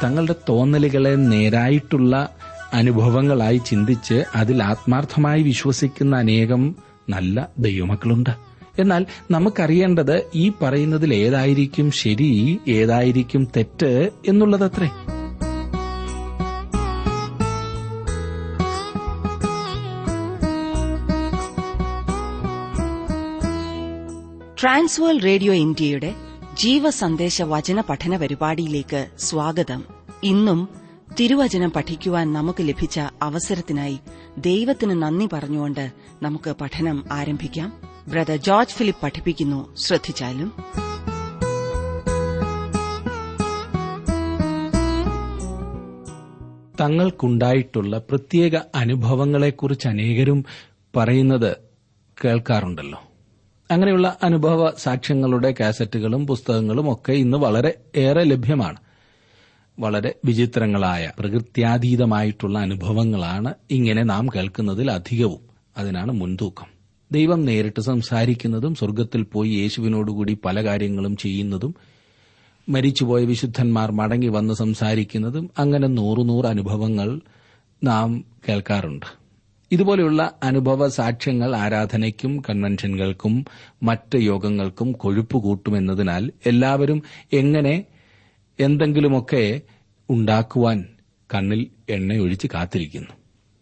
തങ്ങളുടെ തോന്നലുകളെ നേരായിട്ടുള്ള അനുഭവങ്ങളായി ചിന്തിച്ച് അതിൽ ആത്മാർത്ഥമായി വിശ്വസിക്കുന്ന അനേകം നല്ല ദൈവമക്കളുണ്ട് എന്നാൽ നമുക്കറിയേണ്ടത് ഈ പറയുന്നതിൽ ഏതായിരിക്കും ശരി ഏതായിരിക്കും തെറ്റ് എന്നുള്ളതത്രേ ട്രാൻസ്വേൾ റേഡിയോ ഇന്ത്യയുടെ ജീവസന്ദേശ വചന പഠന പരിപാടിയിലേക്ക് സ്വാഗതം ഇന്നും തിരുവചനം പഠിക്കുവാൻ നമുക്ക് ലഭിച്ച അവസരത്തിനായി ദൈവത്തിന് നന്ദി പറഞ്ഞുകൊണ്ട് നമുക്ക് പഠനം ആരംഭിക്കാം ബ്രദർ ജോർജ് ഫിലിപ്പ് പഠിപ്പിക്കുന്നു ശ്രദ്ധിച്ചാലും തങ്ങൾക്കുണ്ടായിട്ടുള്ള പ്രത്യേക അനുഭവങ്ങളെക്കുറിച്ച് അനേകരും പറയുന്നത് കേൾക്കാറുണ്ടല്ലോ അങ്ങനെയുള്ള അനുഭവ സാക്ഷ്യങ്ങളുടെ കാസറ്റുകളും പുസ്തകങ്ങളും ഒക്കെ ഇന്ന് വളരെ ഏറെ ലഭ്യമാണ് വളരെ വിചിത്രങ്ങളായ പ്രകൃത്യാതീതമായിട്ടുള്ള അനുഭവങ്ങളാണ് ഇങ്ങനെ നാം കേൾക്കുന്നതിൽ അധികവും അതിനാണ് മുൻതൂക്കം ദൈവം നേരിട്ട് സംസാരിക്കുന്നതും സ്വർഗത്തിൽ പോയി യേശുവിനോടുകൂടി പല കാര്യങ്ങളും ചെയ്യുന്നതും മരിച്ചുപോയ വിശുദ്ധന്മാർ മടങ്ങി വന്ന് സംസാരിക്കുന്നതും അങ്ങനെ നൂറു നൂറ് അനുഭവങ്ങൾ നാം കേൾക്കാറുണ്ട് ഇതുപോലെയുള്ള അനുഭവ സാക്ഷ്യങ്ങൾ ആരാധനയ്ക്കും കൺവെൻഷനുകൾക്കും മറ്റ് യോഗങ്ങൾക്കും കൊഴുപ്പ് കൂട്ടുമെന്നതിനാൽ എല്ലാവരും എങ്ങനെ എന്തെങ്കിലുമൊക്കെ ഉണ്ടാക്കുവാൻ കണ്ണിൽ എണ്ണയൊഴിച്ച് കാത്തിരിക്കുന്നു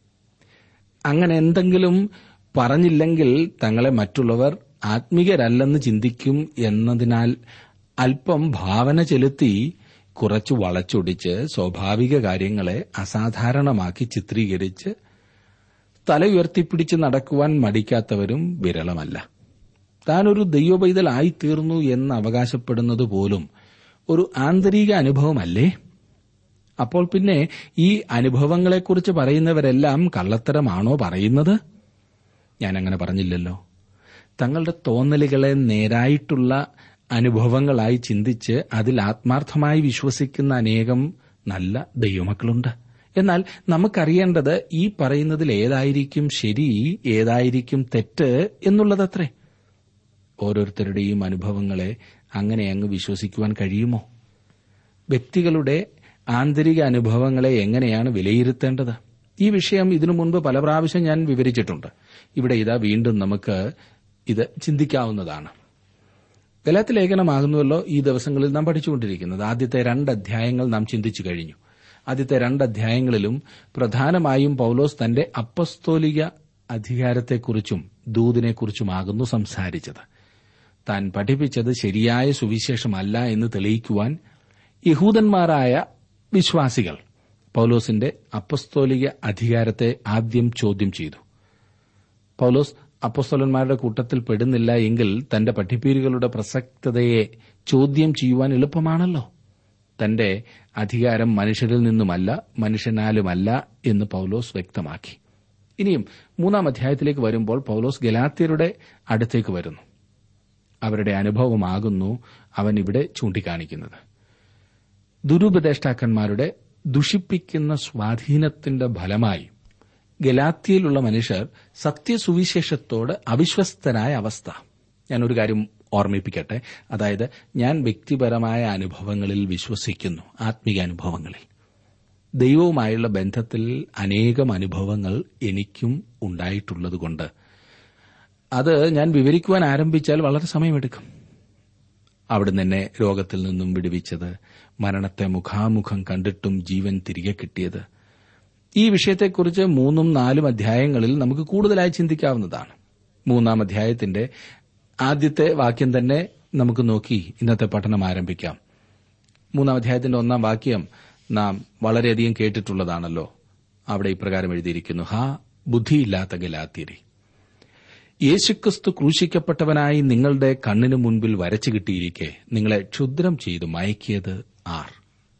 അങ്ങനെ എന്തെങ്കിലും പറഞ്ഞില്ലെങ്കിൽ തങ്ങളെ മറ്റുള്ളവർ ആത്മീകരല്ലെന്ന് ചിന്തിക്കും എന്നതിനാൽ അല്പം ഭാവന ചെലുത്തി കുറച്ചു വളച്ചൊടിച്ച് സ്വാഭാവിക കാര്യങ്ങളെ അസാധാരണമാക്കി ചിത്രീകരിച്ച് തല ഉയർത്തിപ്പിടിച്ച് നടക്കുവാൻ മടിക്കാത്തവരും വിരളമല്ല താനൊരു ദൈവപൈതലായിത്തീർന്നു എന്ന് അവകാശപ്പെടുന്നത് പോലും ഒരു ആന്തരിക അനുഭവമല്ലേ അപ്പോൾ പിന്നെ ഈ അനുഭവങ്ങളെക്കുറിച്ച് പറയുന്നവരെല്ലാം കള്ളത്തരമാണോ പറയുന്നത് ഞാൻ അങ്ങനെ പറഞ്ഞില്ലല്ലോ തങ്ങളുടെ തോന്നലുകളെ നേരായിട്ടുള്ള അനുഭവങ്ങളായി ചിന്തിച്ച് അതിൽ ആത്മാർത്ഥമായി വിശ്വസിക്കുന്ന അനേകം നല്ല ദൈവമക്കളുണ്ട് എന്നാൽ നമുക്കറിയേണ്ടത് ഈ പറയുന്നതിൽ ഏതായിരിക്കും ശരി ഏതായിരിക്കും തെറ്റ് എന്നുള്ളതത്രേ ഓരോരുത്തരുടെയും അനുഭവങ്ങളെ അങ്ങനെ അങ്ങ് വിശ്വസിക്കുവാൻ കഴിയുമോ വ്യക്തികളുടെ ആന്തരിക അനുഭവങ്ങളെ എങ്ങനെയാണ് വിലയിരുത്തേണ്ടത് ഈ വിഷയം ഇതിനു മുൻപ് പല പ്രാവശ്യം ഞാൻ വിവരിച്ചിട്ടുണ്ട് ഇവിടെ ഇതാ വീണ്ടും നമുക്ക് ഇത് ചിന്തിക്കാവുന്നതാണ് ഗലാത്ത് ലേഖനമാകുന്നുവല്ലോ ഈ ദിവസങ്ങളിൽ നാം പഠിച്ചുകൊണ്ടിരിക്കുന്നത് ആദ്യത്തെ രണ്ട് അധ്യായങ്ങൾ നാം ചിന്തിച്ചു കഴിഞ്ഞു ആദ്യത്തെ രണ്ട് അധ്യായങ്ങളിലും പ്രധാനമായും പൌലോസ് തന്റെ അപ്പസ്തോലിക അധികാരത്തെക്കുറിച്ചും ദൂതിനെക്കുറിച്ചുമാകുന്നു സംസാരിച്ചത് താൻ പഠിപ്പിച്ചത് ശരിയായ സുവിശേഷമല്ല എന്ന് തെളിയിക്കുവാൻ യഹൂദന്മാരായ വിശ്വാസികൾ പൌലോസിന്റെ അപ്പസ്തോലിക അധികാരത്തെ ആദ്യം ചോദ്യം ചെയ്തു പൌലോസ് അപ്പസ്തോലന്മാരുടെ കൂട്ടത്തിൽ പെടുന്നില്ല എങ്കിൽ തന്റെ പഠിപ്പീരുകളുടെ പ്രസക്തതയെ ചോദ്യം ചെയ്യുവാൻ എളുപ്പമാണല്ലോ തന്റെ അധികാരം മനുഷ്യരിൽ നിന്നുമല്ല മനുഷ്യനാലുമല്ല എന്ന് പൌലോസ് വ്യക്തമാക്കി ഇനിയും മൂന്നാം അധ്യായത്തിലേക്ക് വരുമ്പോൾ പൌലോസ് ഗലാത്യരുടെ അടുത്തേക്ക് വരുന്നു അവരുടെ അനുഭവമാകുന്നു അവൻ ഇവിടെ ചൂണ്ടിക്കാണിക്കുന്നത് ദുരുപദേഷ്ടാക്കന്മാരുടെ ദുഷിപ്പിക്കുന്ന സ്വാധീനത്തിന്റെ ഫലമായി ഗലാത്തിയിലുള്ള മനുഷ്യർ സത്യസുവിശേഷത്തോട് അവിശ്വസ്തരായ അവസ്ഥ ഞാൻ ഒരു കാര്യം ഓർമ്മിപ്പിക്കട്ടെ അതായത് ഞാൻ വ്യക്തിപരമായ അനുഭവങ്ങളിൽ വിശ്വസിക്കുന്നു ആത്മീക അനുഭവങ്ങളിൽ ദൈവവുമായുള്ള ബന്ധത്തിൽ അനേകം അനുഭവങ്ങൾ എനിക്കും ഉണ്ടായിട്ടുള്ളതുകൊണ്ട് അത് ഞാൻ വിവരിക്കുവാൻ ആരംഭിച്ചാൽ വളരെ സമയമെടുക്കും അവിടുന്ന് എന്നെ രോഗത്തിൽ നിന്നും വിടുവിച്ചത് മരണത്തെ മുഖാമുഖം കണ്ടിട്ടും ജീവൻ തിരികെ കിട്ടിയത് ഈ വിഷയത്തെക്കുറിച്ച് മൂന്നും നാലും അധ്യായങ്ങളിൽ നമുക്ക് കൂടുതലായി ചിന്തിക്കാവുന്നതാണ് മൂന്നാം അധ്യായത്തിന്റെ ആദ്യത്തെ വാക്യം തന്നെ നമുക്ക് നോക്കി ഇന്നത്തെ പഠനം ആരംഭിക്കാം മൂന്നാം അധ്യായത്തിന്റെ ഒന്നാം വാക്യം നാം വളരെയധികം കേട്ടിട്ടുള്ളതാണല്ലോ അവിടെ ഇപ്രകാരം എഴുതിയിരിക്കുന്നു ഹാ ബുദ്ധിയില്ലാത്ത ഗലാത്തിരി യേശുക്രിസ്തു ക്രൂശിക്കപ്പെട്ടവനായി നിങ്ങളുടെ കണ്ണിനു മുൻപിൽ വരച്ചു കിട്ടിയിരിക്കെ നിങ്ങളെ ക്ഷുദ്രം ചെയ്തു മയക്കിയത് ആർ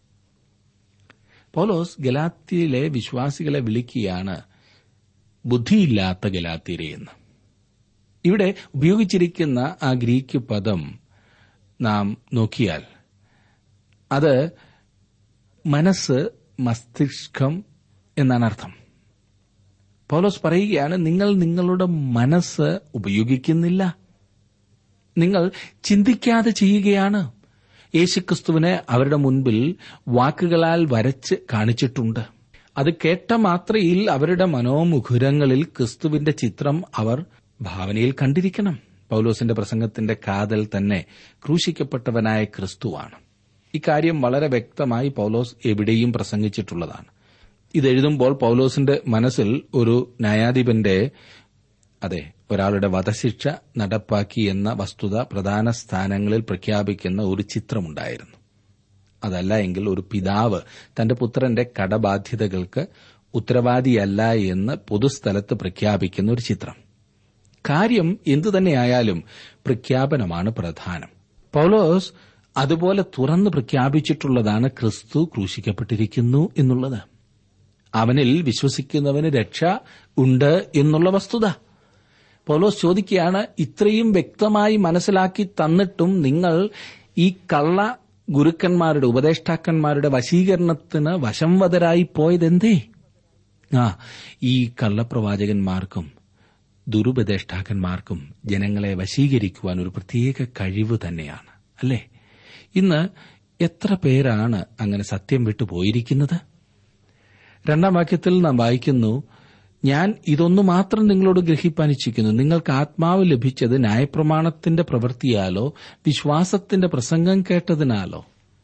പോലോസ് ഗലാത്തിയിലെ വിശ്വാസികളെ വിളിക്കുകയാണ് ബുദ്ധിയില്ലാത്ത ഗലാത്തിരെ എന്ന് ഇവിടെ ഉപയോഗിച്ചിരിക്കുന്ന ആ ഗ്രീക്ക് പദം നാം നോക്കിയാൽ അത് മനസ്സ് മസ്തിഷ്കം എന്നാണ് അർത്ഥം പൗലോസ് പറയുകയാണ് നിങ്ങൾ നിങ്ങളുടെ മനസ്സ് ഉപയോഗിക്കുന്നില്ല നിങ്ങൾ ചിന്തിക്കാതെ ചെയ്യുകയാണ് യേശുക്രിസ്തുവിനെ അവരുടെ മുൻപിൽ വാക്കുകളാൽ വരച്ച് കാണിച്ചിട്ടുണ്ട് അത് കേട്ട മാത്രയിൽ അവരുടെ മനോമുഖുരങ്ങളിൽ ക്രിസ്തുവിന്റെ ചിത്രം അവർ ഭാവനയിൽ കണ്ടിരിക്കണം പൌലോസിന്റെ പ്രസംഗത്തിന്റെ കാതൽ തന്നെ ക്രൂശിക്കപ്പെട്ടവനായ ക്രിസ്തുവാണ് ഇക്കാര്യം വളരെ വ്യക്തമായി പൌലോസ് എവിടെയും പ്രസംഗിച്ചിട്ടുള്ളതാണ് ഇതെഴുതുമ്പോൾ പൌലോസിന്റെ മനസ്സിൽ ഒരു ന്യായാധിപന്റെ അതെ ഒരാളുടെ വധശിക്ഷ നടപ്പാക്കി എന്ന വസ്തുത പ്രധാന സ്ഥാനങ്ങളിൽ പ്രഖ്യാപിക്കുന്ന ഒരു ചിത്രമുണ്ടായിരുന്നു അതല്ല എങ്കിൽ ഒരു പിതാവ് തന്റെ പുത്രന്റെ കടബാധ്യതകൾക്ക് ഉത്തരവാദിയല്ല എന്ന് പൊതുസ്ഥലത്ത് പ്രഖ്യാപിക്കുന്ന ഒരു ചിത്രം കാര്യം എന്തുതന്നെയായാലും പ്രഖ്യാപനമാണ് പ്രധാനം പൌലോസ് അതുപോലെ തുറന്ന് പ്രഖ്യാപിച്ചിട്ടുള്ളതാണ് ക്രിസ്തു ക്രൂശിക്കപ്പെട്ടിരിക്കുന്നു എന്നുള്ളത് അവനിൽ വിശ്വസിക്കുന്നവന് രക്ഷ ഉണ്ട് എന്നുള്ള വസ്തുത പൗലോസ് ചോദിക്കുകയാണ് ഇത്രയും വ്യക്തമായി മനസ്സിലാക്കി തന്നിട്ടും നിങ്ങൾ ഈ കള്ള ഗുരുക്കന്മാരുടെ ഉപദേഷ്ടാക്കന്മാരുടെ വശീകരണത്തിന് വശംവതരായി പോയതെന്തേ ആ ഈ കള്ളപ്രവാചകന്മാർക്കും ദുരുപദേഷ്ടാക്കന്മാർക്കും ജനങ്ങളെ വശീകരിക്കുവാൻ ഒരു പ്രത്യേക കഴിവ് തന്നെയാണ് അല്ലേ ഇന്ന് എത്ര പേരാണ് അങ്ങനെ സത്യം വിട്ടു പോയിരിക്കുന്നത് രണ്ടാം വാക്യത്തിൽ നാം വായിക്കുന്നു ഞാൻ ഇതൊന്നു മാത്രം നിങ്ങളോട് ഗ്രഹിപ്പാൻ ഇച്ഛിക്കുന്നു നിങ്ങൾക്ക് ആത്മാവ് ലഭിച്ചത് ന്യായപ്രമാണത്തിന്റെ പ്രവൃത്തിയാലോ വിശ്വാസത്തിന്റെ പ്രസംഗം കേട്ടതിനാലോ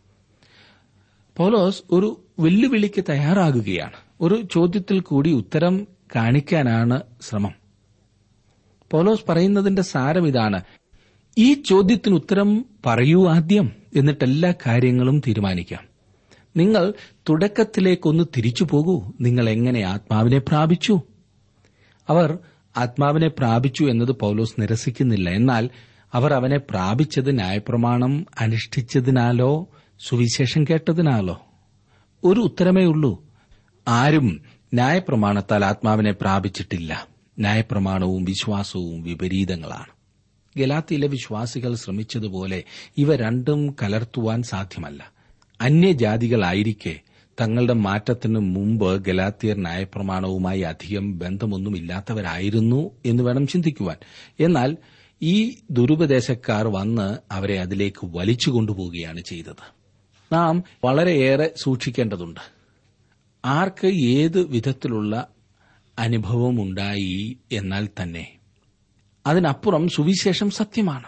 പൗലോസ് ഒരു വെല്ലുവിളിക്ക് തയ്യാറാകുകയാണ് ഒരു ചോദ്യത്തിൽ കൂടി ഉത്തരം കാണിക്കാനാണ് ശ്രമം പൗലോസ് പറയുന്നതിന്റെ സാരം ഇതാണ് ഈ ചോദ്യത്തിന് ഉത്തരം പറയൂ ആദ്യം എന്നിട്ട് എല്ലാ കാര്യങ്ങളും തീരുമാനിക്കാം നിങ്ങൾ തുടക്കത്തിലേക്കൊന്ന് തിരിച്ചു പോകൂ നിങ്ങൾ എങ്ങനെ ആത്മാവിനെ പ്രാപിച്ചു അവർ ആത്മാവിനെ പ്രാപിച്ചു എന്നത് പൗലോസ് നിരസിക്കുന്നില്ല എന്നാൽ അവർ അവനെ പ്രാപിച്ചത് ന്യായപ്രമാണം അനുഷ്ഠിച്ചതിനാലോ സുവിശേഷം കേട്ടതിനാലോ ഒരു ഉത്തരമേ ഉള്ളൂ ആരും ന്യായപ്രമാണത്താൽ ആത്മാവിനെ പ്രാപിച്ചിട്ടില്ല ന്യായപ്രമാണവും വിശ്വാസവും വിപരീതങ്ങളാണ് ഗലാത്തിയിലെ വിശ്വാസികൾ ശ്രമിച്ചതുപോലെ ഇവ രണ്ടും കലർത്തുവാൻ സാധ്യമല്ല അന്യജാതികളായിരിക്കെ തങ്ങളുടെ മാറ്റത്തിനു മുമ്പ് ഗലാത്തിയർ ന്യായപ്രമാണവുമായി അധികം ബന്ധമൊന്നുമില്ലാത്തവരായിരുന്നു എന്ന് വേണം ചിന്തിക്കുവാൻ എന്നാൽ ഈ ദുരുപദേശക്കാർ വന്ന് അവരെ അതിലേക്ക് വലിച്ചു കൊണ്ടുപോവുകയാണ് ചെയ്തത് നാം വളരെയേറെ സൂക്ഷിക്കേണ്ടതുണ്ട് ആർക്ക് ഏത് വിധത്തിലുള്ള അനുഭവമുണ്ടായി എന്നാൽ തന്നെ അതിനപ്പുറം സുവിശേഷം സത്യമാണ്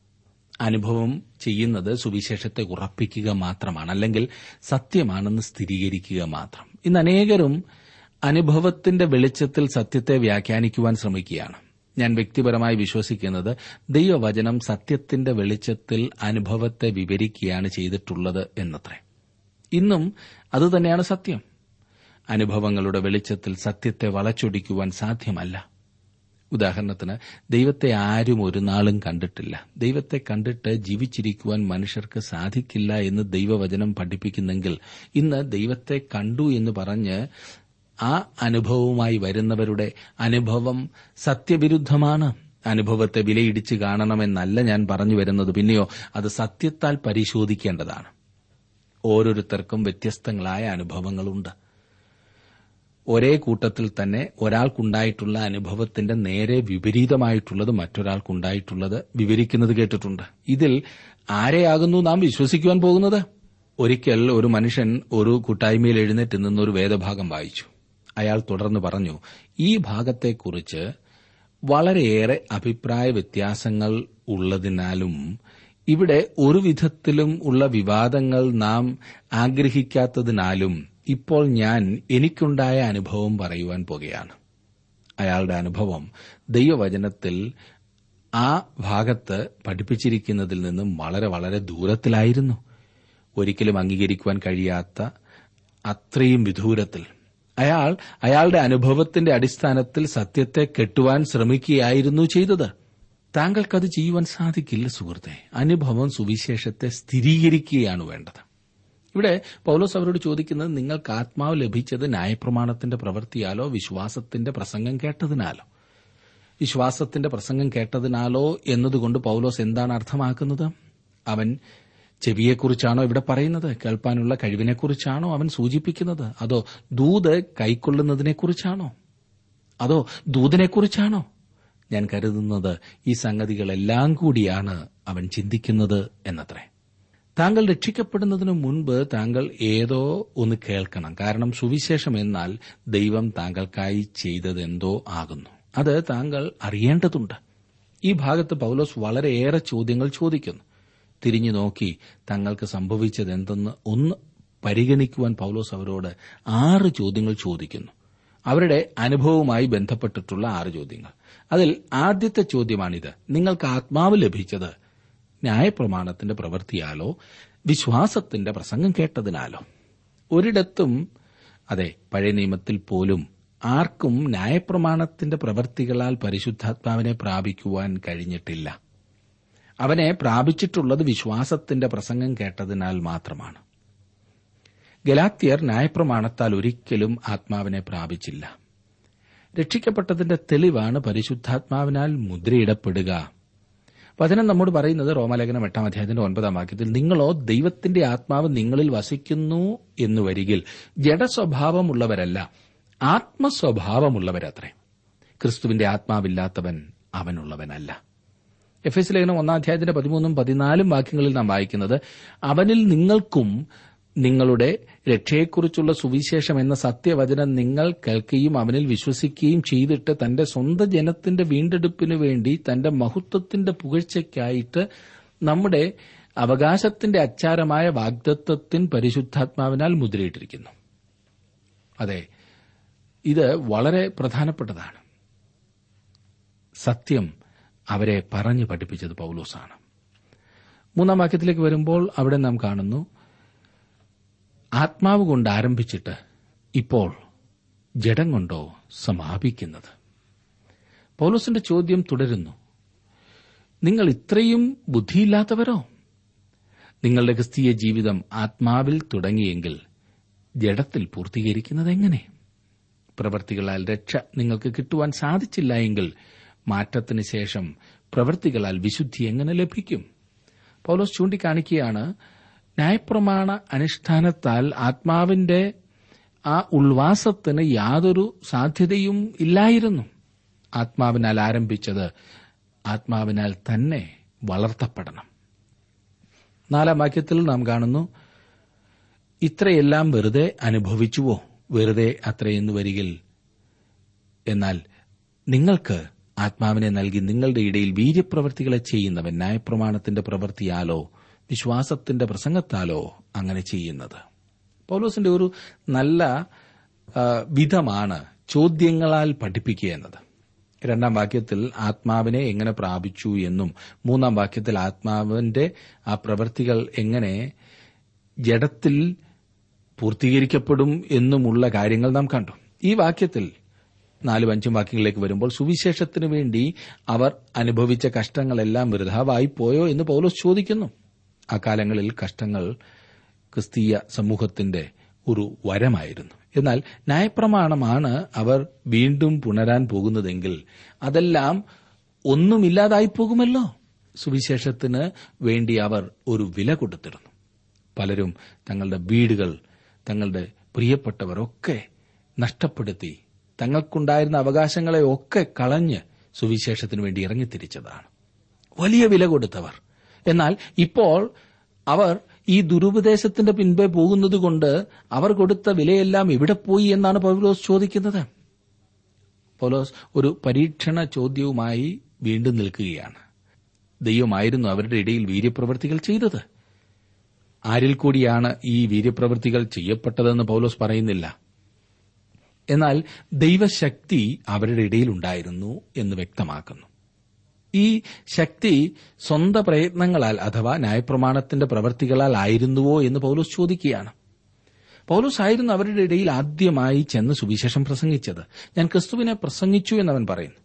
അനുഭവം ചെയ്യുന്നത് സുവിശേഷത്തെ ഉറപ്പിക്കുക മാത്രമാണ് അല്ലെങ്കിൽ സത്യമാണെന്ന് സ്ഥിരീകരിക്കുക മാത്രം ഇന്ന് അനേകരും അനുഭവത്തിന്റെ വെളിച്ചത്തിൽ സത്യത്തെ വ്യാഖ്യാനിക്കുവാൻ ശ്രമിക്കുകയാണ് ഞാൻ വ്യക്തിപരമായി വിശ്വസിക്കുന്നത് ദൈവവചനം സത്യത്തിന്റെ വെളിച്ചത്തിൽ അനുഭവത്തെ വിവരിക്കുകയാണ് ചെയ്തിട്ടുള്ളത് എന്നത്രേ ഇന്നും അതുതന്നെയാണ് സത്യം അനുഭവങ്ങളുടെ വെളിച്ചത്തിൽ സത്യത്തെ വളച്ചൊടിക്കുവാൻ സാധ്യമല്ല ഉദാഹരണത്തിന് ദൈവത്തെ ആരും ഒരു നാളും കണ്ടിട്ടില്ല ദൈവത്തെ കണ്ടിട്ട് ജീവിച്ചിരിക്കുവാൻ മനുഷ്യർക്ക് സാധിക്കില്ല എന്ന് ദൈവവചനം പഠിപ്പിക്കുന്നെങ്കിൽ ഇന്ന് ദൈവത്തെ കണ്ടു എന്ന് പറഞ്ഞ് ആ അനുഭവവുമായി വരുന്നവരുടെ അനുഭവം സത്യവിരുദ്ധമാണ് അനുഭവത്തെ വിലയിടിച്ച് കാണണമെന്നല്ല ഞാൻ പറഞ്ഞു വരുന്നത് പിന്നെയോ അത് സത്യത്താൽ പരിശോധിക്കേണ്ടതാണ് ഓരോരുത്തർക്കും വ്യത്യസ്തങ്ങളായ അനുഭവങ്ങളുണ്ട് ഒരേ കൂട്ടത്തിൽ തന്നെ ഒരാൾക്കുണ്ടായിട്ടുള്ള അനുഭവത്തിന്റെ നേരെ വിപരീതമായിട്ടുള്ളത് മറ്റൊരാൾക്കുണ്ടായിട്ടുള്ളത് വിവരിക്കുന്നത് കേട്ടിട്ടുണ്ട് ഇതിൽ ആരെയാകുന്നു നാം വിശ്വസിക്കുവാൻ പോകുന്നത് ഒരിക്കൽ ഒരു മനുഷ്യൻ ഒരു കൂട്ടായ്മയിൽ എഴുന്നേറ്റ് നിന്നൊരു വേദഭാഗം വായിച്ചു അയാൾ തുടർന്ന് പറഞ്ഞു ഈ ഭാഗത്തെക്കുറിച്ച് വളരെയേറെ അഭിപ്രായ വ്യത്യാസങ്ങൾ ഉള്ളതിനാലും ഇവിടെ ഒരു വിധത്തിലും ഉള്ള വിവാദങ്ങൾ നാം ആഗ്രഹിക്കാത്തതിനാലും ഇപ്പോൾ ഞാൻ എനിക്കുണ്ടായ അനുഭവം പറയുവാൻ പോകുകയാണ് അയാളുടെ അനുഭവം ദൈവവചനത്തിൽ ആ ഭാഗത്ത് പഠിപ്പിച്ചിരിക്കുന്നതിൽ നിന്നും വളരെ വളരെ ദൂരത്തിലായിരുന്നു ഒരിക്കലും അംഗീകരിക്കുവാൻ കഴിയാത്ത അത്രയും വിദൂരത്തിൽ അയാൾ അയാളുടെ അനുഭവത്തിന്റെ അടിസ്ഥാനത്തിൽ സത്യത്തെ കെട്ടുവാൻ ശ്രമിക്കുകയായിരുന്നു ചെയ്തത് താങ്കൾക്കത് ചെയ്യുവാൻ സാധിക്കില്ല സുഹൃത്തെ അനുഭവം സുവിശേഷത്തെ സ്ഥിരീകരിക്കുകയാണ് വേണ്ടത് ഇവിടെ പൌലോസ് അവരോട് ചോദിക്കുന്നത് നിങ്ങൾക്ക് ആത്മാവ് ലഭിച്ചത് ന്യായപ്രമാണത്തിന്റെ പ്രവൃത്തിയാലോ വിശ്വാസത്തിന്റെ പ്രസംഗം കേട്ടതിനാലോ വിശ്വാസത്തിന്റെ പ്രസംഗം കേട്ടതിനാലോ എന്നതുകൊണ്ട് പൌലോസ് എന്താണ് അർത്ഥമാക്കുന്നത് അവൻ ചെവിയെക്കുറിച്ചാണോ ഇവിടെ പറയുന്നത് കേൾപ്പാനുള്ള കഴിവിനെക്കുറിച്ചാണോ അവൻ സൂചിപ്പിക്കുന്നത് അതോ ദൂത് കൈക്കൊള്ളുന്നതിനെക്കുറിച്ചാണോ അതോ ദൂതിനെക്കുറിച്ചാണോ ഞാൻ കരുതുന്നത് ഈ സംഗതികളെല്ലാം കൂടിയാണ് അവൻ ചിന്തിക്കുന്നത് എന്നത്രേ താങ്കൾ രക്ഷിക്കപ്പെടുന്നതിനു മുൻപ് താങ്കൾ ഏതോ ഒന്ന് കേൾക്കണം കാരണം സുവിശേഷം എന്നാൽ ദൈവം താങ്കൾക്കായി ചെയ്തതെന്തോ ആകുന്നു അത് താങ്കൾ അറിയേണ്ടതുണ്ട് ഈ ഭാഗത്ത് പൌലോസ് വളരെയേറെ ചോദ്യങ്ങൾ ചോദിക്കുന്നു തിരിഞ്ഞു നോക്കി തങ്ങൾക്ക് സംഭവിച്ചതെന്തെന്ന് ഒന്ന് പരിഗണിക്കുവാൻ പൌലോസ് അവരോട് ആറ് ചോദ്യങ്ങൾ ചോദിക്കുന്നു അവരുടെ അനുഭവവുമായി ബന്ധപ്പെട്ടിട്ടുള്ള ആറ് ചോദ്യങ്ങൾ അതിൽ ആദ്യത്തെ ചോദ്യമാണിത് നിങ്ങൾക്ക് ആത്മാവ് ലഭിച്ചത് ന്യായപ്രമാണത്തിന്റെ പ്രവൃത്തിയാലോ വിശ്വാസത്തിന്റെ പ്രസംഗം കേട്ടതിനാലോ ഒരിടത്തും അതെ പഴയ നിയമത്തിൽ പോലും ആർക്കും ന്യായപ്രമാണത്തിന്റെ പ്രവൃത്തികളാൽ പരിശുദ്ധാത്മാവിനെ പ്രാപിക്കുവാൻ കഴിഞ്ഞിട്ടില്ല അവനെ പ്രാപിച്ചിട്ടുള്ളത് വിശ്വാസത്തിന്റെ പ്രസംഗം കേട്ടതിനാൽ മാത്രമാണ് ഗലാത്യർ ന്യായപ്രമാണത്താൽ ഒരിക്കലും ആത്മാവിനെ പ്രാപിച്ചില്ല രക്ഷിക്കപ്പെട്ടതിന്റെ തെളിവാണ് പരിശുദ്ധാത്മാവിനാൽ മുദ്രയിടപ്പെടുക വചനം നമ്മോട് പറയുന്നത് റോമലേഖനം എട്ടാം അധ്യായത്തിന്റെ ഒൻപതാം വാക്യത്തിൽ നിങ്ങളോ ദൈവത്തിന്റെ ആത്മാവ് നിങ്ങളിൽ വസിക്കുന്നു എന്ന് വരികിൽ ജഡസ്വഭാവമുള്ളവരല്ല ആത്മസ്വഭാവമുള്ളവരത്രേ ക്രിസ്തുവിന്റെ ആത്മാവില്ലാത്തവൻ അവനുള്ളവനല്ല എഫ് എസ് ലേഖനം ഒന്നാം അധ്യായത്തിന്റെ പതിമൂന്നും പതിനാലും വാക്യങ്ങളിൽ നാം വായിക്കുന്നത് അവനിൽ നിങ്ങൾക്കും നിങ്ങളുടെ രക്ഷയെക്കുറിച്ചുള്ള സുവിശേഷം എന്ന സത്യവചനം നിങ്ങൾ കേൾക്കുകയും അവനിൽ വിശ്വസിക്കുകയും ചെയ്തിട്ട് തന്റെ സ്വന്തം ജനത്തിന്റെ വീണ്ടെടുപ്പിനു വേണ്ടി തന്റെ മഹത്വത്തിന്റെ പുകഴ്ചയ്ക്കായിട്ട് നമ്മുടെ അവകാശത്തിന്റെ അച്ചാരമായ വാഗ്ദത്വത്തിൻ പരിശുദ്ധാത്മാവിനാൽ മുദ്രയിട്ടിരിക്കുന്നു അതെ ഇത് വളരെ പ്രധാനപ്പെട്ടതാണ് സത്യം അവരെ പറഞ്ഞു പഠിപ്പിച്ചത് പൌലോസാണ് മൂന്നാം വാക്യത്തിലേക്ക് വരുമ്പോൾ അവിടെ നാം കാണുന്നു ആത്മാവ് കൊണ്ട് ആരംഭിച്ചിട്ട് ഇപ്പോൾ ജഡം കൊണ്ടോ സമാപിക്കുന്നത് പൌലോസിന്റെ ചോദ്യം തുടരുന്നു നിങ്ങൾ ഇത്രയും ബുദ്ധിയില്ലാത്തവരോ നിങ്ങളുടെ ക്രിസ്തീയ ജീവിതം ആത്മാവിൽ തുടങ്ങിയെങ്കിൽ ജഡത്തിൽ പൂർത്തീകരിക്കുന്നത് എങ്ങനെ പ്രവർത്തികളാൽ രക്ഷ നിങ്ങൾക്ക് കിട്ടുവാൻ സാധിച്ചില്ല എങ്കിൽ മാറ്റത്തിന് ശേഷം പ്രവൃത്തികളാൽ വിശുദ്ധി എങ്ങനെ ലഭിക്കും പൌലോസ് ചൂണ്ടിക്കാണിക്കുകയാണ് ന്യായപ്രമാണ അനുഷ്ഠാനത്താൽ ആത്മാവിന്റെ ആ ഉൾവാസത്തിന് യാതൊരു സാധ്യതയും ഇല്ലായിരുന്നു ആത്മാവിനാൽ ആരംഭിച്ചത് ആത്മാവിനാൽ തന്നെ വളർത്തപ്പെടണം നാലാം വാക്യത്തിൽ നാം കാണുന്നു ഇത്രയെല്ലാം വെറുതെ അനുഭവിച്ചുവോ വെറുതെ അത്രയെന്ന് വരികിൽ എന്നാൽ നിങ്ങൾക്ക് ആത്മാവിനെ നൽകി നിങ്ങളുടെ ഇടയിൽ വീര്യപ്രവൃത്തികളെ ചെയ്യുന്നവൻ ന്യായപ്രമാണത്തിന്റെ പ്രവൃത്തിയാലോ വിശ്വാസത്തിന്റെ പ്രസംഗത്താലോ അങ്ങനെ ചെയ്യുന്നത് പൗലോസിന്റെ ഒരു നല്ല ആ, വിധമാണ് ചോദ്യങ്ങളാൽ പഠിപ്പിക്കുക എന്നത് രണ്ടാം വാക്യത്തിൽ ആത്മാവിനെ എങ്ങനെ പ്രാപിച്ചു എന്നും മൂന്നാം വാക്യത്തിൽ ആത്മാവിന്റെ ആ പ്രവൃത്തികൾ എങ്ങനെ ജഡത്തിൽ പൂർത്തീകരിക്കപ്പെടും എന്നുമുള്ള കാര്യങ്ങൾ നാം കണ്ടു ഈ വാക്യത്തിൽ നാലും അഞ്ചും വാക്യങ്ങളിലേക്ക് വരുമ്പോൾ സുവിശേഷത്തിനു വേണ്ടി അവർ അനുഭവിച്ച കഷ്ടങ്ങളെല്ലാം വൃഥാവായി പോയോ എന്ന് പൗലോസ് ചോദിക്കുന്നു അക്കാലങ്ങളിൽ കഷ്ടങ്ങൾ ക്രിസ്തീയ സമൂഹത്തിന്റെ ഒരു വരമായിരുന്നു എന്നാൽ ന്യായപ്രമാണമാണ് അവർ വീണ്ടും പുണരാൻ പോകുന്നതെങ്കിൽ അതെല്ലാം ഒന്നുമില്ലാതായി പോകുമല്ലോ സുവിശേഷത്തിന് വേണ്ടി അവർ ഒരു വില കൊടുത്തിരുന്നു പലരും തങ്ങളുടെ വീടുകൾ തങ്ങളുടെ പ്രിയപ്പെട്ടവരൊക്കെ നഷ്ടപ്പെടുത്തി തങ്ങൾക്കുണ്ടായിരുന്ന അവകാശങ്ങളെ ഒക്കെ കളഞ്ഞ് സുവിശേഷത്തിനു വേണ്ടി ഇറങ്ങിത്തിരിച്ചതാണ് വലിയ വില കൊടുത്തവർ എന്നാൽ ഇപ്പോൾ അവർ ഈ ദുരുപദേശത്തിന്റെ പിൻപേ പോകുന്നതുകൊണ്ട് അവർ കൊടുത്ത വിലയെല്ലാം എവിടെ പോയി എന്നാണ് പൗലോസ് ചോദിക്കുന്നത് പൗലോസ് ഒരു പരീക്ഷണ ചോദ്യവുമായി വീണ്ടും നിൽക്കുകയാണ് ദൈവമായിരുന്നു അവരുടെ ഇടയിൽ വീര്യപ്രവൃത്തികൾ ചെയ്തത് ആരിൽ കൂടിയാണ് ഈ വീര്യപ്രവൃത്തികൾ ചെയ്യപ്പെട്ടതെന്ന് പൗലോസ് പറയുന്നില്ല എന്നാൽ ദൈവശക്തി അവരുടെ ഇടയിൽ ഉണ്ടായിരുന്നു എന്ന് വ്യക്തമാക്കുന്നു ഈ ശക്തി സ്വന്തം പ്രയത്നങ്ങളാൽ അഥവാ ന്യായപ്രമാണത്തിന്റെ പ്രവർത്തികളാൽ ആയിരുന്നുവോ എന്ന് പൗലോസ് ചോദിക്കുകയാണ് പൗലോസ് ആയിരുന്നു അവരുടെ ഇടയിൽ ആദ്യമായി ചെന്ന് സുവിശേഷം പ്രസംഗിച്ചത് ഞാൻ ക്രിസ്തുവിനെ പ്രസംഗിച്ചു എന്നവൻ പറയുന്നു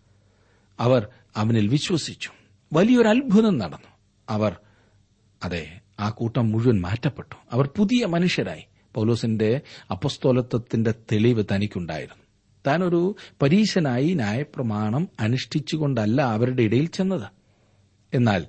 അവർ അവനിൽ വിശ്വസിച്ചു വലിയൊരു അത്ഭുതം നടന്നു അവർ അതെ ആ കൂട്ടം മുഴുവൻ മാറ്റപ്പെട്ടു അവർ പുതിയ മനുഷ്യരായി പൗലോസിന്റെ അപ്പസ്തോലത്വത്തിന്റെ തെളിവ് തനിക്കുണ്ടായിരുന്നു താൻ ഒരു പരീശനായി ന്യായപ്രമാണം അനുഷ്ഠിച്ചുകൊണ്ടല്ല അവരുടെ ഇടയിൽ ചെന്നത് എന്നാൽ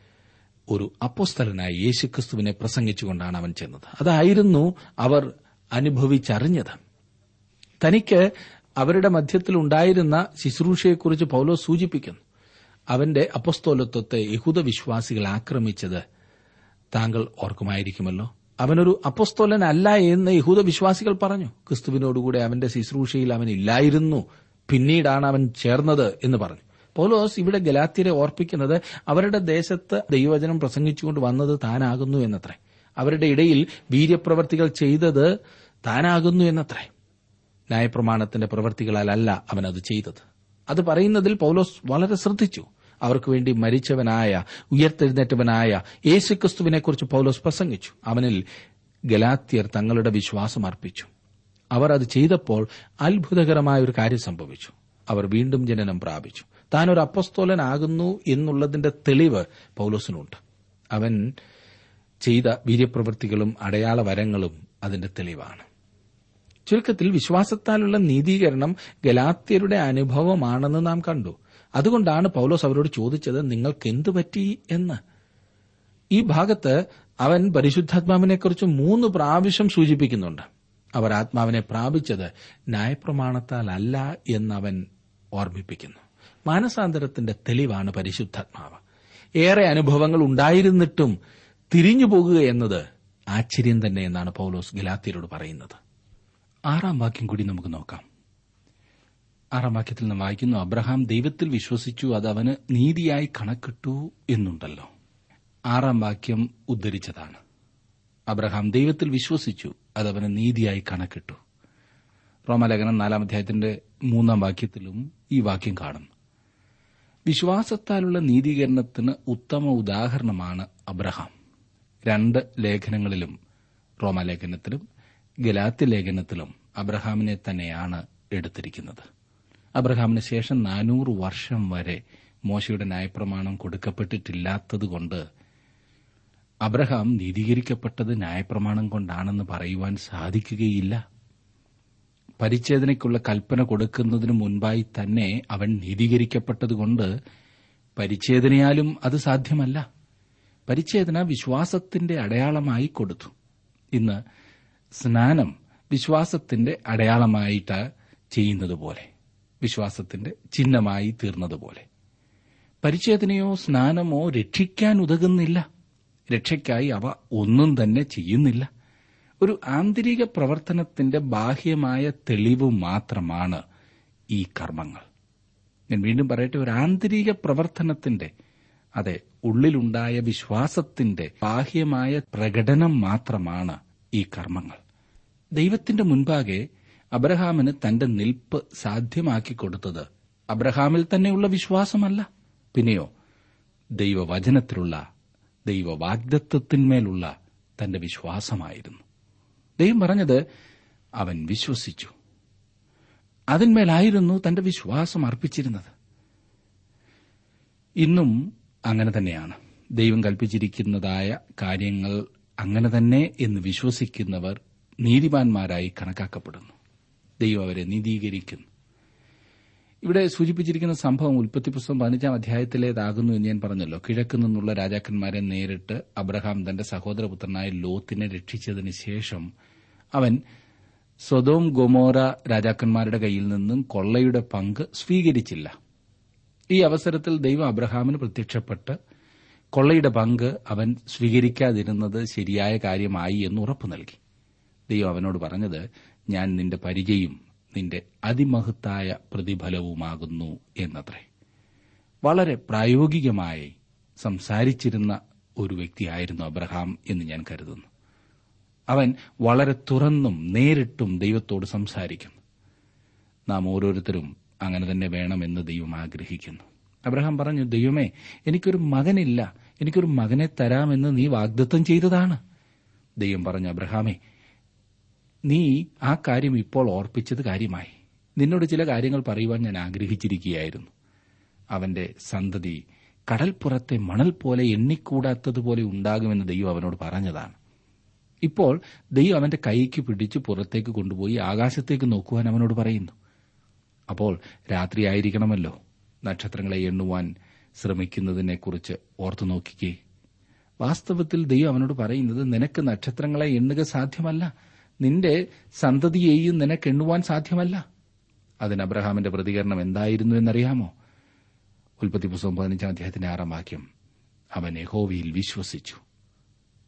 ഒരു അപ്പോസ്തലനായി യേശുക്രിസ്തുവിനെ പ്രസംഗിച്ചുകൊണ്ടാണ് അവൻ ചെന്നത് അതായിരുന്നു അവർ അനുഭവിച്ചറിഞ്ഞത് തനിക്ക് അവരുടെ മധ്യത്തിൽ ഉണ്ടായിരുന്ന ശുശ്രൂഷയെക്കുറിച്ച് പൗലോ സൂചിപ്പിക്കുന്നു അവന്റെ അപ്പസ്തോലത്വത്തെ യഹൂദ വിശ്വാസികൾ ആക്രമിച്ചത് താങ്കൾ ഓർക്കുമായിരിക്കുമല്ലോ അവനൊരു അപ്പസ്തോലനല്ല എന്ന് യഹൂദ വിശ്വാസികൾ പറഞ്ഞു ക്രിസ്തുവിനോടുകൂടെ അവന്റെ ശുശ്രൂഷയിൽ അവൻ ഇല്ലായിരുന്നു പിന്നീടാണ് അവൻ ചേർന്നത് എന്ന് പറഞ്ഞു പൗലോസ് ഇവിടെ ഗലാത്യരെ ഓർപ്പിക്കുന്നത് അവരുടെ ദേശത്ത് ദൈവവചനം പ്രസംഗിച്ചുകൊണ്ട് വന്നത് താനാകുന്നു എന്നത്രേ അവരുടെ ഇടയിൽ വീര്യപ്രവർത്തികൾ ചെയ്തത് താനാകുന്നു എന്നത്രേ ന്യായപ്രമാണത്തിന്റെ പ്രവൃത്തികളാലല്ല അവൻ അത് ചെയ്തത് അത് പറയുന്നതിൽ പൗലോസ് വളരെ ശ്രദ്ധിച്ചു അവർക്ക് വേണ്ടി മരിച്ചവനായ ഉയർത്തെഴുന്നേറ്റവനായ യേശുക്രിസ്തുവിനെക്കുറിച്ച് പൗലോസ് പ്രസംഗിച്ചു അവനിൽ ഗലാത്യർ തങ്ങളുടെ വിശ്വാസം അർപ്പിച്ചു അവർ അത് ചെയ്തപ്പോൾ അത്ഭുതകരമായ ഒരു കാര്യം സംഭവിച്ചു അവർ വീണ്ടും ജനനം പ്രാപിച്ചു താൻ ഒരു അപ്പസ്തോലനാകുന്നു എന്നുള്ളതിന്റെ തെളിവ് പൗലോസിനുണ്ട് അവൻ ചെയ്ത വീര്യപ്രവൃത്തികളും അടയാള വരങ്ങളും അതിന്റെ തെളിവാണ് ചുരുക്കത്തിൽ വിശ്വാസത്താലുള്ള നീതീകരണം ഗലാത്യരുടെ അനുഭവമാണെന്ന് നാം കണ്ടു അതുകൊണ്ടാണ് പൗലോസ് അവരോട് ചോദിച്ചത് നിങ്ങൾക്ക് എന്തു പറ്റി എന്ന് ഈ ഭാഗത്ത് അവൻ പരിശുദ്ധാത്മാവിനെക്കുറിച്ച് മൂന്ന് പ്രാവശ്യം സൂചിപ്പിക്കുന്നുണ്ട് അവർ ആത്മാവിനെ പ്രാപിച്ചത് ന്യായപ്രമാണത്താലല്ല എന്നവൻ ഓർമ്മിപ്പിക്കുന്നു മാനസാന്തരത്തിന്റെ തെളിവാണ് പരിശുദ്ധാത്മാവ് ഏറെ അനുഭവങ്ങൾ ഉണ്ടായിരുന്നിട്ടും തിരിഞ്ഞു പോകുക എന്നത് ആശ്ചര്യം തന്നെ എന്നാണ് പൗലോസ് ഗലാത്യരോട് പറയുന്നത് ആറാം വാക്യം കൂടി നമുക്ക് നോക്കാം ആറാം വാക്യത്തിൽ നാം വായിക്കുന്നു അബ്രഹാം ദൈവത്തിൽ വിശ്വസിച്ചു അത് അവന് നീതിയായി കണക്കിട്ടു എന്നുണ്ടല്ലോ ആറാം വാക്യം ഉദ്ധരിച്ചതാണ് അബ്രഹാം ദൈവത്തിൽ വിശ്വസിച്ചു അത് അവന് നീതിയായി കണക്കിട്ടു റോമലേഖനം നാലാം അധ്യായത്തിന്റെ മൂന്നാം വാക്യത്തിലും ഈ വാക്യം കാണുന്നു വിശ്വാസത്താലുള്ള നീതീകരണത്തിന് ഉത്തമ ഉദാഹരണമാണ് അബ്രഹാം രണ്ട് ലേഖനങ്ങളിലും റോമാലേഖനത്തിലും ഗലാത്യ ലേഖനത്തിലും അബ്രഹാമിനെ തന്നെയാണ് എടുത്തിരിക്കുന്നത് അബ്രഹാമിന് ശേഷം നാനൂറ് വർഷം വരെ മോശയുടെ ന്യായപ്രമാണം കൊടുക്കപ്പെട്ടിട്ടില്ലാത്തതുകൊണ്ട് അബ്രഹാം നീതീകരിക്കപ്പെട്ടത് ന്യായപ്രമാണം കൊണ്ടാണെന്ന് പറയുവാൻ സാധിക്കുകയില്ല പരിച്ഛേദനയ്ക്കുള്ള കൽപ്പന കൊടുക്കുന്നതിനു മുൻപായി തന്നെ അവൻ നീതീകരിക്കപ്പെട്ടതുകൊണ്ട് പരിച്ഛേദനയാലും അത് സാധ്യമല്ല പരിച്ഛേദന വിശ്വാസത്തിന്റെ അടയാളമായി കൊടുത്തു ഇന്ന് സ്നാനം വിശ്വാസത്തിന്റെ അടയാളമായിട്ട് ചെയ്യുന്നതുപോലെ വിശ്വാസത്തിന്റെ ചിഹ്നമായി തീർന്നതുപോലെ പരിച്ഛേദനയോ സ്നാനമോ രക്ഷിക്കാൻ ഉതകുന്നില്ല രക്ഷയ്ക്കായി അവ ഒന്നും തന്നെ ചെയ്യുന്നില്ല ഒരു ആന്തരിക പ്രവർത്തനത്തിന്റെ ബാഹ്യമായ തെളിവ് മാത്രമാണ് ഈ കർമ്മങ്ങൾ ഞാൻ വീണ്ടും പറയട്ടെ ഒരു ആന്തരിക പ്രവർത്തനത്തിന്റെ അതെ ഉള്ളിലുണ്ടായ വിശ്വാസത്തിന്റെ ബാഹ്യമായ പ്രകടനം മാത്രമാണ് ഈ കർമ്മങ്ങൾ ദൈവത്തിന്റെ മുൻപാകെ അബ്രഹാമിന് തന്റെ നിൽപ്പ് സാധ്യമാക്കി കൊടുത്തത് അബ്രഹാമിൽ തന്നെയുള്ള വിശ്വാസമല്ല പിന്നെയോ ദൈവവചനത്തിലുള്ള ദൈവവാഗ്ദത്വത്തിന്മേലുള്ള തന്റെ വിശ്വാസമായിരുന്നു ദൈവം പറഞ്ഞത് അവൻ വിശ്വസിച്ചു അതിന്മേലായിരുന്നു തന്റെ വിശ്വാസം അർപ്പിച്ചിരുന്നത് ഇന്നും അങ്ങനെ തന്നെയാണ് ദൈവം കൽപ്പിച്ചിരിക്കുന്നതായ കാര്യങ്ങൾ അങ്ങനെ തന്നെ എന്ന് വിശ്വസിക്കുന്നവർ നീതിമാന്മാരായി കണക്കാക്കപ്പെടുന്നു ദൈവം അവരെ നീതീകരിക്കുന്നു ഇവിടെ സൂചിപ്പിച്ചിരിക്കുന്ന സംഭവം ഉൽപ്പത്തി പുസ്തകം പതിനഞ്ചാം അധ്യായത്തിലേതാകുന്നു എന്ന് ഞാൻ പറഞ്ഞല്ലോ കിഴക്ക് നിന്നുള്ള രാജാക്കന്മാരെ നേരിട്ട് അബ്രഹാം തന്റെ സഹോദരപുത്രനായ ലോത്തിനെ രക്ഷിച്ചതിന് ശേഷം അവൻ സ്വതോം ഗൊമോറ രാജാക്കന്മാരുടെ കയ്യിൽ നിന്നും കൊള്ളയുടെ പങ്ക് സ്വീകരിച്ചില്ല ഈ അവസരത്തിൽ ദൈവം അബ്രഹാമിന് പ്രത്യക്ഷപ്പെട്ട് കൊള്ളയുടെ പങ്ക് അവൻ സ്വീകരിക്കാതിരുന്നത് ശരിയായ കാര്യമായി എന്ന് ഉറപ്പു നൽകി ദൈവം അവനോട് പറഞ്ഞത് ഞാൻ നിന്റെ പരിചയം നിന്റെ അതിമഹത്തായ പ്രതിഫലവുമാകുന്നു എന്നത്രേ വളരെ പ്രായോഗികമായി സംസാരിച്ചിരുന്ന ഒരു വ്യക്തിയായിരുന്നു അബ്രഹാം എന്ന് ഞാൻ കരുതുന്നു അവൻ വളരെ തുറന്നും നേരിട്ടും ദൈവത്തോട് സംസാരിക്കുന്നു നാം ഓരോരുത്തരും അങ്ങനെ തന്നെ വേണമെന്ന് ദൈവം ആഗ്രഹിക്കുന്നു അബ്രഹാം പറഞ്ഞു ദൈവമേ എനിക്കൊരു മകനില്ല എനിക്കൊരു മകനെ തരാമെന്ന് നീ വാഗ്ദത്തം ചെയ്തതാണ് ദൈവം പറഞ്ഞു അബ്രഹാമേ നീ ആ കാര്യം ഇപ്പോൾ ഓർപ്പിച്ചത് കാര്യമായി നിന്നോട് ചില കാര്യങ്ങൾ പറയുവാൻ ഞാൻ ആഗ്രഹിച്ചിരിക്കുകയായിരുന്നു അവന്റെ സന്തതി കടൽപ്പുറത്തെ മണൽ പോലെ എണ്ണിക്കൂടാത്തതുപോലെ ഉണ്ടാകുമെന്ന് ദൈവം അവനോട് പറഞ്ഞതാണ് ഇപ്പോൾ ദൈവം അവന്റെ കൈക്ക് പിടിച്ച് പുറത്തേക്ക് കൊണ്ടുപോയി ആകാശത്തേക്ക് നോക്കുവാൻ അവനോട് പറയുന്നു അപ്പോൾ രാത്രിയായിരിക്കണമല്ലോ നക്ഷത്രങ്ങളെ എണ്ണുവാൻ ശ്രമിക്കുന്നതിനെക്കുറിച്ച് ഓർത്തു നോക്കിക്കേ വാസ്തവത്തിൽ ദൈവം അവനോട് പറയുന്നത് നിനക്ക് നക്ഷത്രങ്ങളെ എണ്ണുക സാധ്യമല്ല നിന്റെ സന്തതിയെയും നിനക്ക് എണ്ണുവാൻ സാധ്യമല്ല അതിന് അബ്രഹാമിന്റെ പ്രതികരണം എന്തായിരുന്നു എന്നറിയാമോ ഉൽപ്പത്തി പുസ്തകം പതിനഞ്ചാം അധ്യായത്തിന്റെ ആറാം വാക്യം അവൻ യഹോവയിൽ വിശ്വസിച്ചു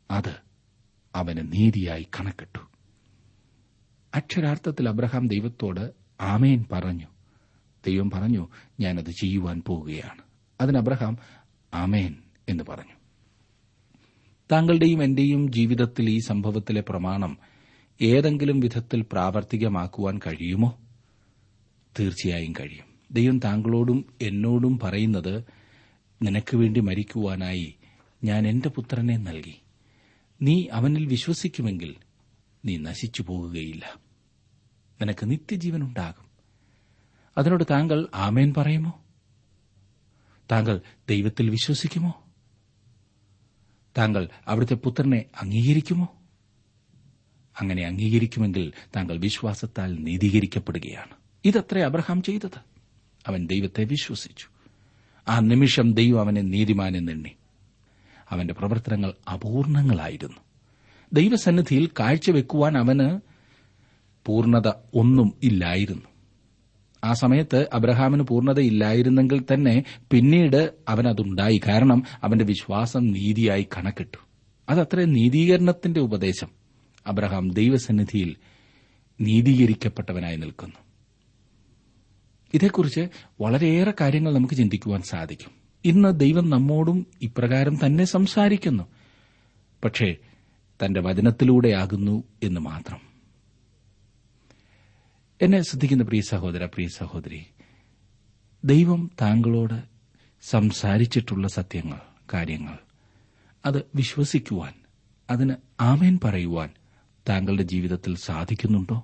അത് അവന് നീതിയായി കണക്കിട്ടു അക്ഷരാർത്ഥത്തിൽ അബ്രഹാം ദൈവത്തോട് ആമേൻ പറഞ്ഞു ദൈവം പറഞ്ഞു ഞാനത് ചെയ്യുവാൻ പോവുകയാണ് അതിന് അബ്രഹാം ആമേൻ എന്ന് പറഞ്ഞു താങ്കളുടെയും എന്റെയും ജീവിതത്തിൽ ഈ സംഭവത്തിലെ പ്രമാണം ഏതെങ്കിലും വിധത്തിൽ പ്രാവർത്തികമാക്കുവാൻ കഴിയുമോ തീർച്ചയായും കഴിയും ദൈവം താങ്കളോടും എന്നോടും പറയുന്നത് നിനക്ക് വേണ്ടി മരിക്കുവാനായി ഞാൻ എന്റെ പുത്രനെ നൽകി നീ അവനിൽ വിശ്വസിക്കുമെങ്കിൽ നീ നശിച്ചു പോകുകയില്ല നിനക്ക് നിത്യജീവനുണ്ടാകും അതിനോട് താങ്കൾ ആമേൻ പറയുമോ താങ്കൾ ദൈവത്തിൽ വിശ്വസിക്കുമോ താങ്കൾ അവിടുത്തെ പുത്രനെ അംഗീകരിക്കുമോ അങ്ങനെ അംഗീകരിക്കുമെങ്കിൽ താങ്കൾ വിശ്വാസത്താൽ നീതീകരിക്കപ്പെടുകയാണ് ഇതത്രേ അബ്രഹാം ചെയ്തത് അവൻ ദൈവത്തെ വിശ്വസിച്ചു ആ നിമിഷം ദൈവം അവനെ നീതിമാനെന്നെണ്ണി അവന്റെ പ്രവർത്തനങ്ങൾ അപൂർണങ്ങളായിരുന്നു ദൈവസന്നിധിയിൽ കാഴ്ചവെക്കുവാൻ അവന് പൂർണത ഒന്നും ഇല്ലായിരുന്നു ആ സമയത്ത് അബ്രഹാമിന് പൂർണ്ണതയില്ലായിരുന്നെങ്കിൽ തന്നെ പിന്നീട് അവനതുണ്ടായി കാരണം അവന്റെ വിശ്വാസം നീതിയായി കണക്കിട്ടു അതത്ര നീതീകരണത്തിന്റെ ഉപദേശം അബ്രഹാം ദൈവസന്നിധിയിൽ നീതീകരിക്കപ്പെട്ടവനായി നിൽക്കുന്നു ഇതേക്കുറിച്ച് വളരെയേറെ കാര്യങ്ങൾ നമുക്ക് ചിന്തിക്കുവാൻ സാധിക്കും ഇന്ന് ദൈവം നമ്മോടും ഇപ്രകാരം തന്നെ സംസാരിക്കുന്നു പക്ഷേ തന്റെ വചനത്തിലൂടെയാകുന്നു എന്ന് മാത്രം എന്നെ ശ്രദ്ധിക്കുന്ന പ്രിയ സഹോദര പ്രിയ സഹോദരി ദൈവം താങ്കളോട് സംസാരിച്ചിട്ടുള്ള സത്യങ്ങൾ കാര്യങ്ങൾ അത് വിശ്വസിക്കുവാൻ അതിന് ആമേൻ പറയുവാൻ താങ്കളുടെ ജീവിതത്തിൽ സാധിക്കുന്നുണ്ടോ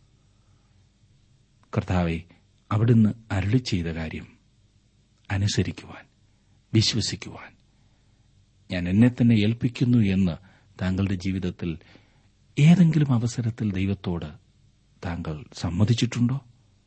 കർത്താവെ അവിടുന്ന് അരുളി ചെയ്ത കാര്യം അനുസരിക്കുവാൻ വിശ്വസിക്കുവാൻ ഞാൻ എന്നെ തന്നെ ഏൽപ്പിക്കുന്നു എന്ന് താങ്കളുടെ ജീവിതത്തിൽ ഏതെങ്കിലും അവസരത്തിൽ ദൈവത്തോട് താങ്കൾ സമ്മതിച്ചിട്ടുണ്ടോ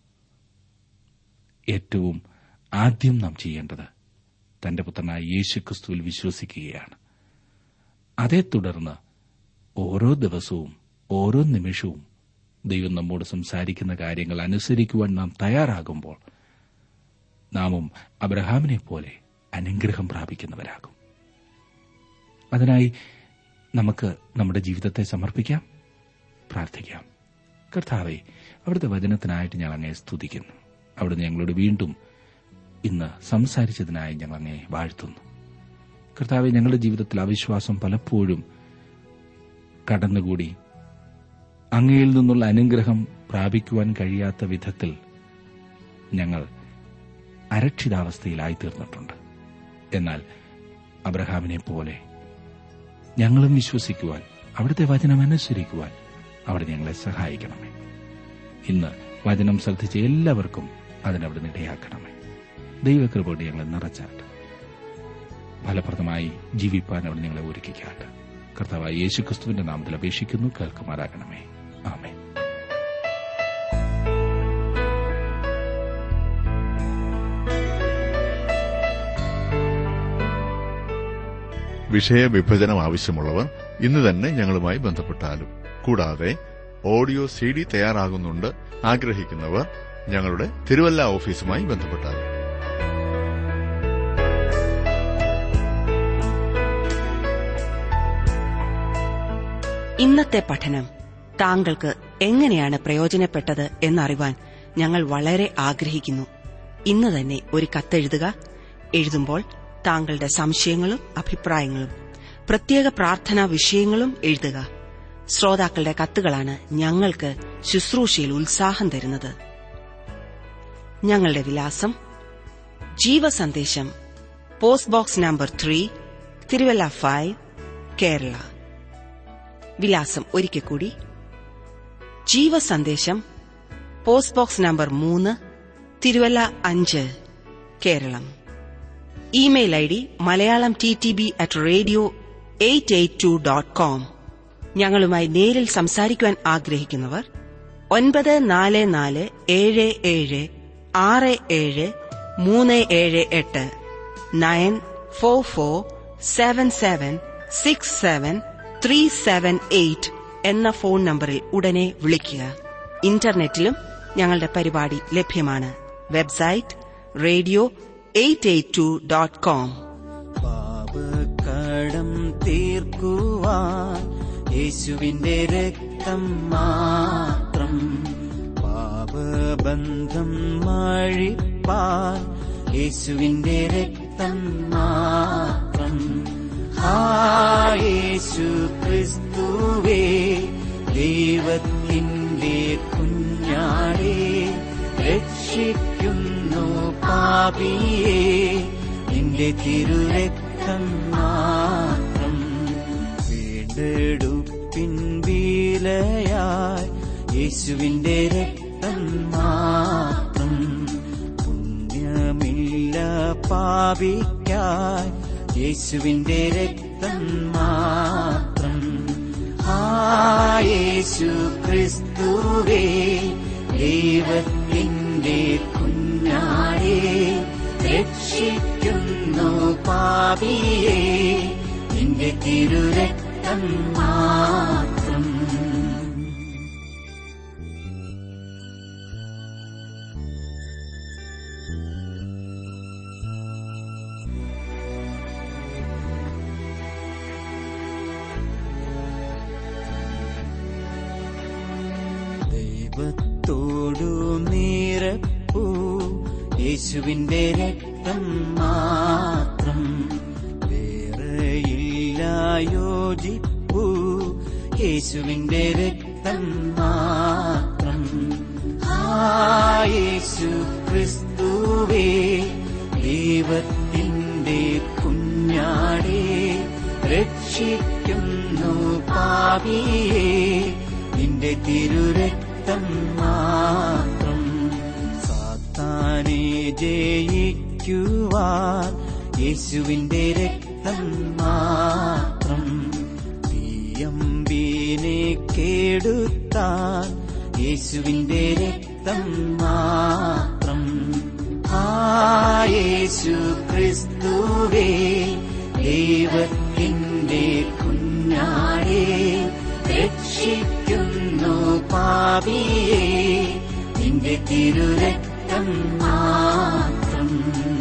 ഏറ്റവും ആദ്യം നാം ചെയ്യേണ്ടത് തന്റെ പുത്രനായ യേശുക്രിസ്തുവിൽ വിശ്വസിക്കുകയാണ് അതേ തുടർന്ന് ഓരോ ദിവസവും ഓരോ നിമിഷവും ദൈവം നമ്മോട് സംസാരിക്കുന്ന കാര്യങ്ങൾ അനുസരിക്കുവാൻ നാം തയ്യാറാകുമ്പോൾ നാമും അബ്രഹാമിനെ പോലെ അനുഗ്രഹം പ്രാപിക്കുന്നവരാകും അതിനായി നമുക്ക് നമ്മുടെ ജീവിതത്തെ സമർപ്പിക്കാം പ്രാർത്ഥിക്കാം കർത്താവെ അവിടുത്തെ വചനത്തിനായിട്ട് ഞങ്ങൾ അങ്ങേ സ്തുതിക്കുന്നു അവിടുന്ന് ഞങ്ങളോട് വീണ്ടും ഇന്ന് സംസാരിച്ചതിനായി ഞങ്ങൾ അങ്ങേ വാഴ്ത്തുന്നു കർത്താവെ ഞങ്ങളുടെ ജീവിതത്തിൽ അവിശ്വാസം പലപ്പോഴും കടന്നുകൂടി അങ്ങയിൽ നിന്നുള്ള അനുഗ്രഹം പ്രാപിക്കുവാൻ കഴിയാത്ത വിധത്തിൽ ഞങ്ങൾ അരക്ഷിതാവസ്ഥയിലായി തീർന്നിട്ടുണ്ട് എന്നാൽ അബ്രഹാമിനെ പോലെ ഞങ്ങളും വിശ്വസിക്കുവാൻ അവിടുത്തെ വചനം അനുസരിക്കുവാൻ അവിടെ ഞങ്ങളെ സഹായിക്കണമേ ഇന്ന് വചനം ശ്രദ്ധിച്ച എല്ലാവർക്കും അതിനവിടെ ഇടയാക്കണമേ ദൈവകൃപയോട് ഞങ്ങളെ നിറച്ചാട്ട് ഫലപ്രദമായി ജീവിപ്പാൻ അവിടെ ഞങ്ങളെ ഒരുക്കിക്കാട്ട് കർത്താവായ യേശുക്രിസ്തുവിന്റെ നാമത്തിൽ അപേക്ഷിക്കുന്നു കേൾക്കുമാറാകണമേ ആമേ വിഷയവിഭജനം ആവശ്യമുള്ളവർ ഇന്ന് തന്നെ ഞങ്ങളുമായി ബന്ധപ്പെട്ടാലും കൂടാതെ ഓഡിയോ സി ഡി തയ്യാറാകുന്നുണ്ട് ആഗ്രഹിക്കുന്നവർ ഞങ്ങളുടെ തിരുവല്ല ഓഫീസുമായി ബന്ധപ്പെട്ടാലും ഇന്നത്തെ പഠനം താങ്കൾക്ക് എങ്ങനെയാണ് പ്രയോജനപ്പെട്ടത് എന്നറിവാൻ ഞങ്ങൾ വളരെ ആഗ്രഹിക്കുന്നു ഇന്ന് തന്നെ ഒരു കത്തെഴുതുക എഴുതുമ്പോൾ താങ്കളുടെ സംശയങ്ങളും അഭിപ്രായങ്ങളും പ്രത്യേക പ്രാർത്ഥനാ വിഷയങ്ങളും എഴുതുക ശ്രോതാക്കളുടെ കത്തുകളാണ് ഞങ്ങൾക്ക് ശുശ്രൂഷയിൽ ഉത്സാഹം തരുന്നത് ഞങ്ങളുടെ വിലാസം Jeevasandesham post box number three Thiruvalla five Kerala വിലാസം ഒരിക്കൽ കൂടി ജീവസന്ദേശം പോസ്റ്റ് ബോക്സ് നമ്പർ മൂന്ന് തിരുവല്ല അഞ്ച് Keralam email I D Malayalam T T B at radio eight eight two dot com ഞങ്ങളുമായി നേരിൽ സംസാരിക്കുവാൻ ആഗ്രഹിക്കുന്നവർ ഒൻപത് നാല് നാല് ഏഴ് ഏഴ് ആറ് ഏഴ് മൂന്ന് ഏഴ് എട്ട് nine four four seven seven six seven three seven eight എന്ന ഫോൺ നമ്പറിൽ ഉടനെ വിളിക്കുക ഇന്റർനെറ്റിലും ഞങ്ങളുടെ പരിപാടി ലഭ്യമാണ് website radio eight eight two dot com പാപക്കടം തീർക്കുവാൻ യേശുവിന്റെ രക്തം മാത്രം പാപബന്ധം മഴിപ്പാൻ യേശുവിന്റെ രക്തം മാത്രം ആ യേശു ക്രിസ്തുവേ ദൈവത്തിന്റെ കുഞ്ഞാടേ രക്ഷിക്കുന്നു പാപിയെ നിന്റെ തിരുരക്തം മാത്രം വീണ്ടെടുപ്പിൻ വീലയായി യേശുവിന്റെ രക്തം മാത്രം പുണ്യമില്ല പാപിക്കായി യേശുവിന്റെ രക്തം മാത്രം ആ യേശു ക്രിസ്തുവേ ദൈവത്തിന്റെ കുഞ്ഞാടേ രക്ഷിക്കുന്നു പാപിയെ നിന്റെ തിരുരക്തം മാത്രം ദൈവത്തോടു നിരപ്പു യേശുവിന്റെ രക്തം മാത്രം വേറെയില്ല യോജിപ്പു യേശുവിന്റെ രക്തം മാത്രം ആ യേശു ക്രിസ്തുവേ ദൈവത്തിന്റെ കുഞ്ഞാടേ രക്ഷിക്കുന്നു പാപിയെ നിന്റെ തിരുരക്തം മാത്രം സാത്താനെ ജയിക്കുവാൻ യേശുവിന്റെ രക്തം മാത്രം തീയമ്പീനെ കേടുത്താൻ യേശുവിന്റെ രക്തം മാത്രം ആ യേശു ക്രിസ്തുവേ ദൈവത്തിന്റെ കുഞ്ഞാടേ രക്ഷിക്കുന്നു പാപിയെ നിന്റെ തിരുരക്തം മാത്രം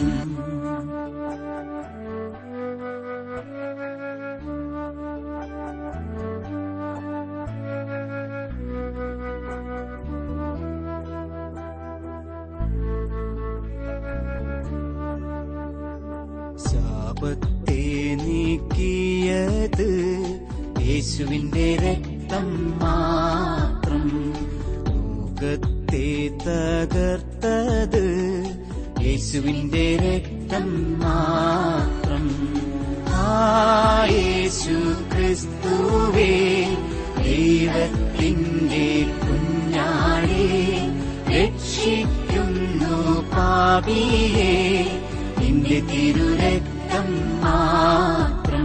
ശാപത്തെ നീക്കിയത് യേശുവിന്റെ രക്തം മാത്രം ലോകത്തെ തകർത്തത് യേശുവിന്റെ രക്തം മാത്രം ആ യേശു ക്രിസ്തുവേ ദൈവത്തിന്റെ കുഞ്ഞാടേ രക്ഷിക്കുന്നു പാപിയെ നിന്റെ തിരുരക്തം മാത്രം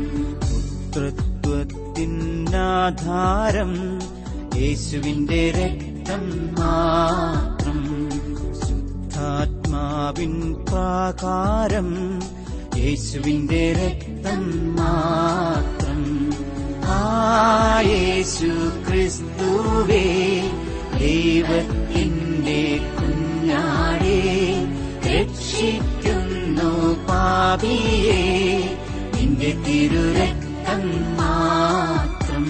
പുത്രത്വത്തിനാധാരം യേശുവിന്റെ രക്തം മാത്രം ശുദ്ധാത്മാവിൻ പ്രാകാരം യേശുവിന്റെ രക്തം മാത്രം ആ യേശു ക്രിസ്തുവേ ദൈവത്തിന്റെ കുഞ്ഞാടേ രക്ഷിക്കുന്നു പാപിയെ നിന്റെ തിരുരക്തം മാത്രം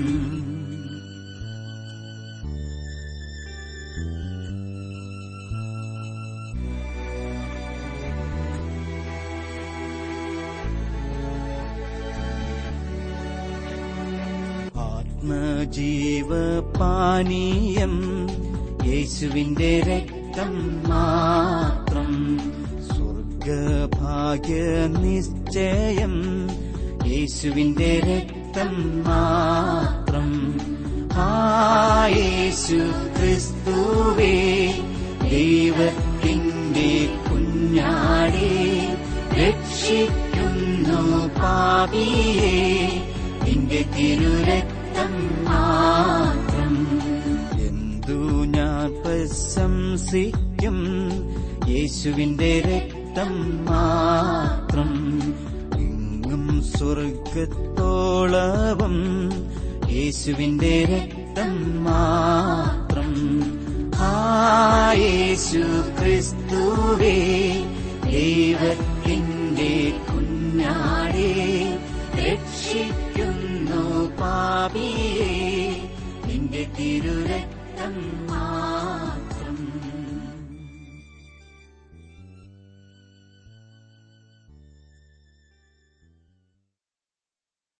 ആത്മജീവപാനീയം യേശുവിന്റെ രക്തം മാത്രം സ്വർഗഭാഗ്യ നിശ്ചയം യേശുവിന്റെ രക്തം മാത്രം ആ യേശു ക്രിസ്തുവേ ദൈവത്തിന്റെ കുഞ്ഞാടേ രക്ഷിക്കുന്നു പാപിയെ നിന്റെ തിരുരക്തം മാത്രം എന്തു ഞാൻ പ്രശംസിക്കും യേശുവിന്റെ രക്തം മാത്രം എങ്ങും സ്വർഗത്തോളവും യേശുവിന്റെ രക്തം മാത്രം ആ യേശു ക്രിസ്തുവേ ദൈവത്തിന്റെ കുഞ്ഞാടേ രക്ഷിക്കുന്നു പാപിയെ നിന്റെ തിരുരക്തം മാത്രം